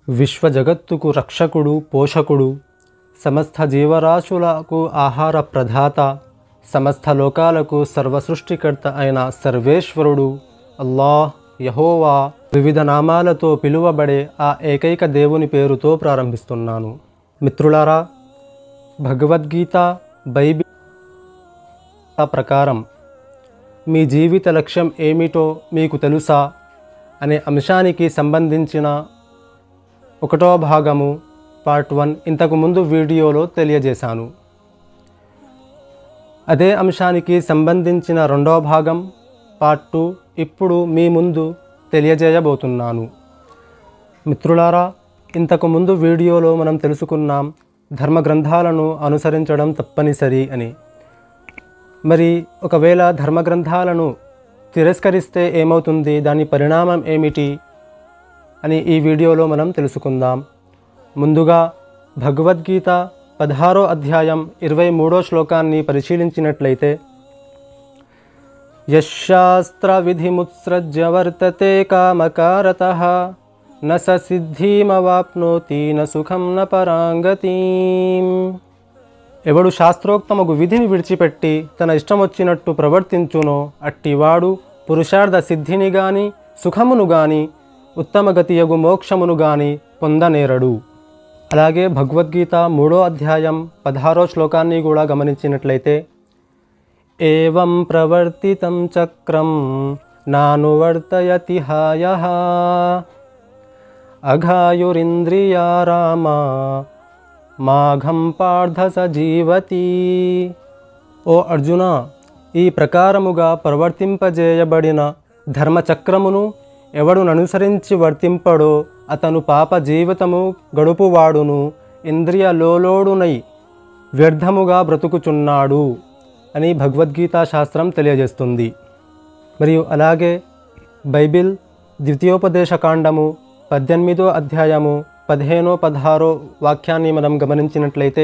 విశ్వ జగత్తుకు రక్షకుడు పోషకుడు సమస్త జీవరాశులకు ఆహార ప్రదాత సమస్త లోకాలకు సర్వసృష్టికర్త అయిన సర్వేశ్వరుడు అల్లాహ్ యహోవా వివిధ నామాలతో పిలువబడే ఆ ఏకైక దేవుని పేరుతో ప్రారంభిస్తున్నాను మిత్రులారా భగవద్గీత బైబిల్ ప్రకారం మీ జీవిత లక్ష్యం ఏమిటో మీకు తెలుసా అనే అంశానికి సంబంధించిన ఒకటో భాగము పార్ట్ వన్ ఇంతకు ముందు వీడియోలో తెలియజేశాను అదే అంశానికి సంబంధించిన రెండో భాగం పార్ట్ టూ ఇప్పుడు మీ ముందు తెలియజేయబోతున్నాను మిత్రులారా ఇంతకు ముందు వీడియోలో మనం తెలుసుకున్నాం ధర్మ గ్రంథాలను అనుసరించడం తప్పనిసరి అని మరి ఒకవేళ ధర్మ గ్రంథాలను తిరస్కరిస్తే ఏమవుతుంది దాని పరిణామం ఏమిటి అని ఈ వీడియోలో మనం తెలుసుకుందాం ముందుగా భగవద్గీత పదహారో అధ్యాయం ఇరవై మూడో శ్లోకాన్ని పరిశీలించినట్లయితే యశాస్త్ర విధిముత్సృజ్య వర్తతే కామకారత న స సిద్ధిమవాప్నోతి న సుఖం న పరాంగతీం ఎవడు శాస్త్రోక్తమగు విధిని విడిచిపెట్టి తన ఇష్టం వచ్చినట్టు ప్రవర్తించునో అట్టివాడు పురుషార్థ సిద్ధిని గాని సుఖమును గాని ఉత్తమగతియగు మోక్షమును గాని పొందనేరడు అలాగే భగవద్గీత మూడో అధ్యాయం పదహారో శ్లోకాన్ని కూడా గమనించినట్లయితే ఏవం ప్రవర్తితం చక్రం నానువర్తయతి హాయ అఘాయురింద్రియా రామా మాఘం పార్థ సజీవతి ఓ అర్జున ఈ ప్రకారముగా ప్రవర్తింపజేయబడిన ధర్మచక్రమును ఎవడు అనుసరించి వర్తింపడో అతను పాప జీవితము గడుపువాడును ఇంద్రియ లోలోడునై వ్యర్థముగా బ్రతుకుచున్నాడు అని భగవద్గీతా శాస్త్రం తెలియజేస్తుంది మరియు అలాగే బైబిల్ ద్వితీయోపదేశ కాండము పద్దెనిమిదో అధ్యాయము పదిహేనో పదహారో వాక్యాన్ని మనం గమనించినట్లయితే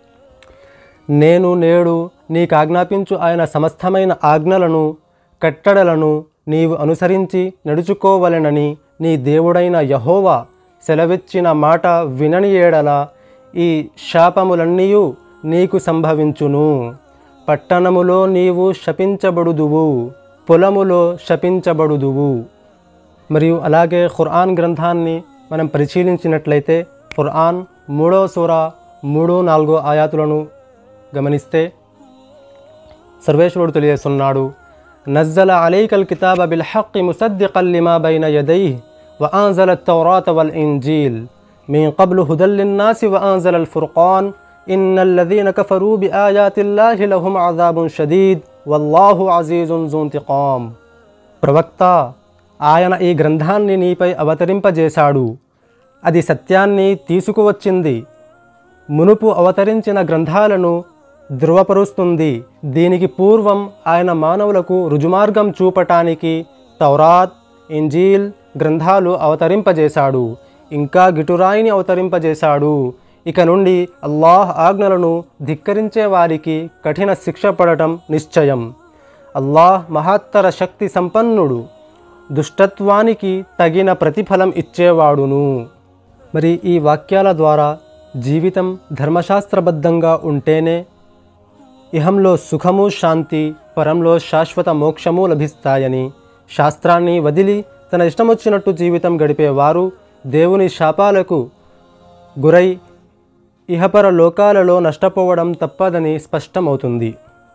నేను నేడు నీకు ఆజ్ఞాపించు ఆయన సమస్తమైన ఆజ్ఞలను కట్టడలను నీవు అనుసరించి నడుచుకోవలెనని నీ దేవుడైన యహోవా సెలవిచ్చిన మాట వినని ఏడల ఈ శాపములన్నీయు నీకు సంభవించును పట్టణములో నీవు శపించబడుదువు పొలములో శపించబడుదువు మరియు అలాగే ఖుర్ఆన్ గ్రంథాన్ని మనం పరిశీలించినట్లయితే ఖుర్ఆన్ మూడో సూర మూడు నాలుగో ఆయాతులను గమనిస్తే సర్వేశ్వరుడు తెలియజేస్తున్నాడు నజ్జల అలైకల్ కితాబ బిల్ హక్ ముసద్దికల్ లిమా బైన యదైహ్ وأنزل التوراة والإنجيل من قبل هدى للناس وأنزل الفرقان إن الذين كفروا بآيات الله لهم عذاب شديد والله عزيز ذو انتقام ప్రవక్త ఆయన ఈ గ్రంథాన్ని నీపై అవతరింపజేశాడు అది సత్యాన్ని తీసుకువచ్చింది మునుపు అవతరించిన గ్రంథాలను ధృవపరుస్తుంది దీనికి పూర్వం ఆయన మానవులకు రుజుమార్గం చూపటానికి తౌరాత్ ఇంజీల్ గ్రంథాలు అవతరింపజేశాడు ఇంకా గిటురాయిని అవతరింపజేశాడు ఇక నుండి అల్లాహ్ ఆజ్ఞలను ధిక్కరించే వారికి కఠిన శిక్ష పడటం నిశ్చయం అల్లాహ్ మహత్తర శక్తి సంపన్నుడు దుష్టత్వానికి తగిన ప్రతిఫలం ఇచ్చేవాడును మరి ఈ వాక్యాల ద్వారా జీవితం ధర్మశాస్త్రబద్ధంగా ఉంటేనే ఇహంలో సుఖము శాంతి పరంలో శాశ్వత మోక్షము లభిస్తాయని శాస్త్రాన్ని వదిలి తన ఇష్టమొచ్చినట్టు జీవితం గడిపేవారు దేవుని శాపాలకు గురై ఇహపర లోకాలలో నష్టపోవడం తప్పదని స్పష్టమవుతుంది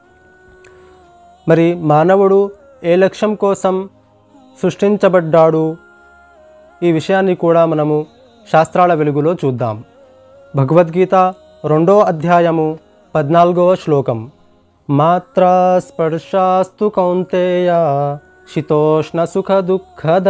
మరి మానవుడు ఏ లక్ష్యం కోసం సృష్టించబడ్డాడు ఈ విషయాన్ని కూడా మనము శాస్త్రాల వెలుగులో చూద్దాం భగవద్గీత రెండో అధ్యాయము పద్నాలుగవ శ్లోకం మాత్రా స్పర్శాస్తు కౌంతేయ శీతోష్ణ సుఖ దుఃఖద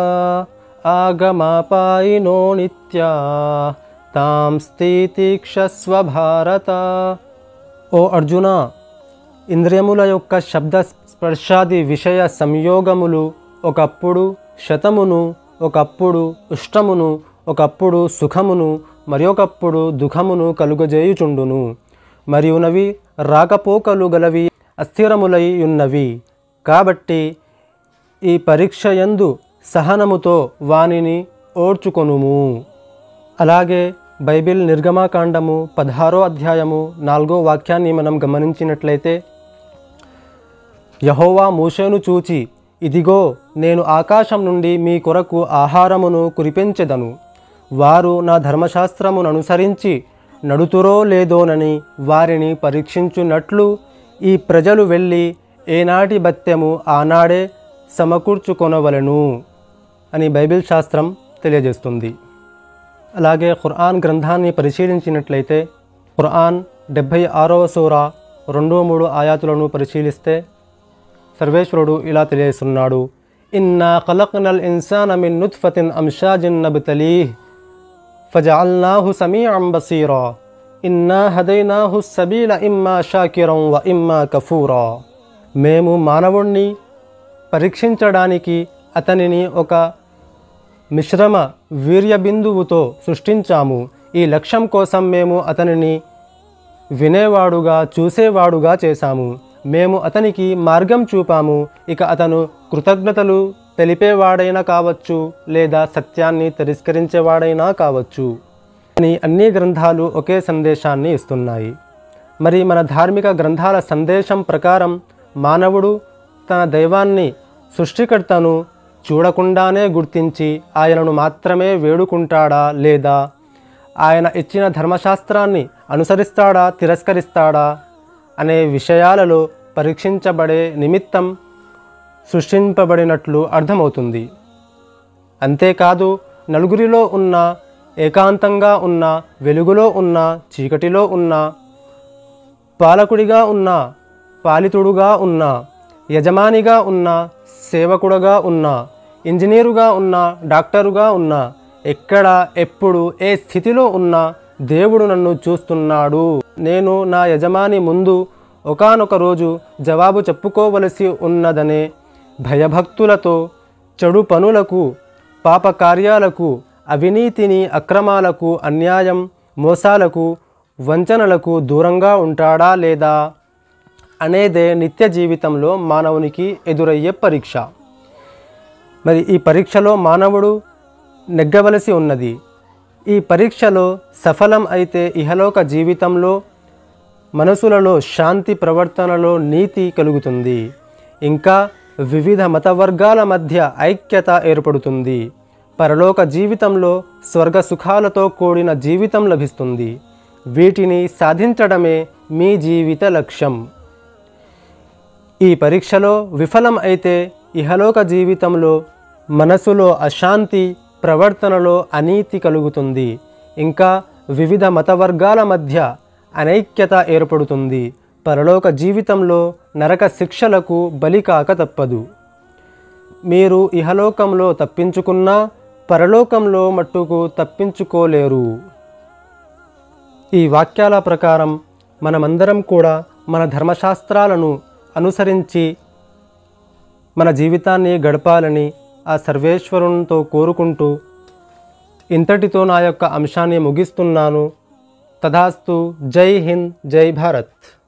ఆగమాపాయినో నిత్య తాం స్థితిక్షస్వ భారత ఓ అర్జున ఇంద్రియముల యొక్క శబ్ద స్పర్శాది విషయ సంయోగములు ఒకప్పుడు శతమును ఒకప్పుడు ఉష్టమును ఒకప్పుడు సుఖమును మరొకప్పుడు దుఃఖమును కలుగజేయుచుండును మరియునవి రాకపోకలు గలవి అస్థిరములై ఉన్నవి కాబట్టి ఈ పరీక్ష యందు సహనముతో వానిని ఓర్చుకొనుము అలాగే బైబిల్ నిర్గమాకాండము పదహారో అధ్యాయము నాలుగో వాక్యాన్ని మనం గమనించినట్లయితే యహోవా మోషేను చూచి ఇదిగో నేను ఆకాశం నుండి మీ కొరకు ఆహారమును కురిపించెదను వారు నా ధర్మశాస్త్రమును అనుసరించి నడుతురో లేదోనని వారిని పరీక్షించున్నట్లు ఈ ప్రజలు వెళ్ళి ఏనాటి బత్యము ఆనాడే సమకూర్చుకొనవలెను అని బైబిల్ శాస్త్రం తెలియజేస్తుంది అలాగే ఖుర్ఆన్ గ్రంథాన్ని పరిశీలించినట్లయితే ఖుర్ఆన్ డెబ్భై ఆరవ సూర రెండు మూడు ఆయాతులను పరిశీలిస్తే సర్వేశ్వరుడు ఇలా తెలియజేస్తున్నాడు ఇన్నా ఖలక్నల్ ఇన్సాన మిన్ నుత్ఫతిన్ అంషాజిన్ నబ్తలీహ్ ఫజఅల్నాహు సమీఅం బసీరా ఇన్నా హదైనాహు సబీల ఇమ్మా షాకిరం వ ఇమ్మా కఫూరా మేము మానవుణ్ణి పరీక్షించడానికి అతనిని ఒక మిశ్రమ వీర్య బిందువుతో సృష్టించాము ఈ లక్ష్యం కోసం మేము అతనిని వినేవాడుగా చూసేవాడుగా చేశాము మేము అతనికి మార్గం చూపాము ఇక అతను కృతజ్ఞతలు తెలిపేవాడైనా కావచ్చు లేదా సత్యాన్ని తిరస్కరించేవాడైనా కావచ్చు అని అన్ని గ్రంథాలు ఒకే సందేశాన్ని ఇస్తున్నాయి మరి మన ధార్మిక గ్రంథాల సందేశం ప్రకారం మానవుడు తన దైవాన్ని సృష్టికర్తను చూడకుండానే గుర్తించి ఆయనను మాత్రమే వేడుకుంటాడా లేదా ఆయన ఇచ్చిన ధర్మశాస్త్రాన్ని అనుసరిస్తాడా తిరస్కరిస్తాడా అనే విషయాలలో పరీక్షించబడే నిమిత్తం సృష్టింపబడినట్లు అర్థమవుతుంది అంతేకాదు నలుగురిలో ఉన్న ఏకాంతంగా ఉన్న వెలుగులో ఉన్న చీకటిలో ఉన్న పాలకుడిగా ఉన్న పాలితుడుగా ఉన్న యజమానిగా ఉన్న సేవకుడుగా ఉన్న ఇంజనీరుగా ఉన్న డాక్టరుగా ఉన్న ఎక్కడ ఎప్పుడు ఏ స్థితిలో ఉన్నా దేవుడు నన్ను చూస్తున్నాడు నేను నా యజమాని ముందు ఒకానొక రోజు జవాబు చెప్పుకోవలసి ఉన్నదనే భయభక్తులతో చెడు పనులకు పాప కార్యాలకు అవినీతిని అక్రమాలకు అన్యాయం మోసాలకు వంచనలకు దూరంగా ఉంటాడా లేదా అనేదే నిత్య జీవితంలో మానవునికి ఎదురయ్యే పరీక్ష మరి ఈ పరీక్షలో మానవుడు నెగ్గవలసి ఉన్నది ఈ పరీక్షలో సఫలం అయితే ఇహలోక జీవితంలో మనసులలో శాంతి ప్రవర్తనలో నీతి కలుగుతుంది ఇంకా వివిధ మత వర్గాల మధ్య ఐక్యత ఏర్పడుతుంది పరలోక జీవితంలో స్వర్గ సుఖాలతో కూడిన జీవితం లభిస్తుంది వీటిని సాధించడమే మీ జీవిత లక్ష్యం ఈ పరీక్షలో విఫలం అయితే ఇహలోక జీవితంలో మనసులో అశాంతి ప్రవర్తనలో అనీతి కలుగుతుంది ఇంకా వివిధ మత వర్గాల మధ్య అనైక్యత ఏర్పడుతుంది పరలోక జీవితంలో నరక శిక్షలకు బలి కాక తప్పదు మీరు ఇహలోకంలో తప్పించుకున్నా పరలోకంలో మట్టుకు తప్పించుకోలేరు ఈ వాక్యాల ప్రకారం మనమందరం కూడా మన ధర్మశాస్త్రాలను అనుసరించి మన జీవితాన్ని గడపాలని ఆ సర్వేశ్వరునితో కోరుకుంటూ ఇంతటితో నా యొక్క అంశాన్ని ముగిస్తున్నాను తథాస్తు జై హింద్ జై భారత్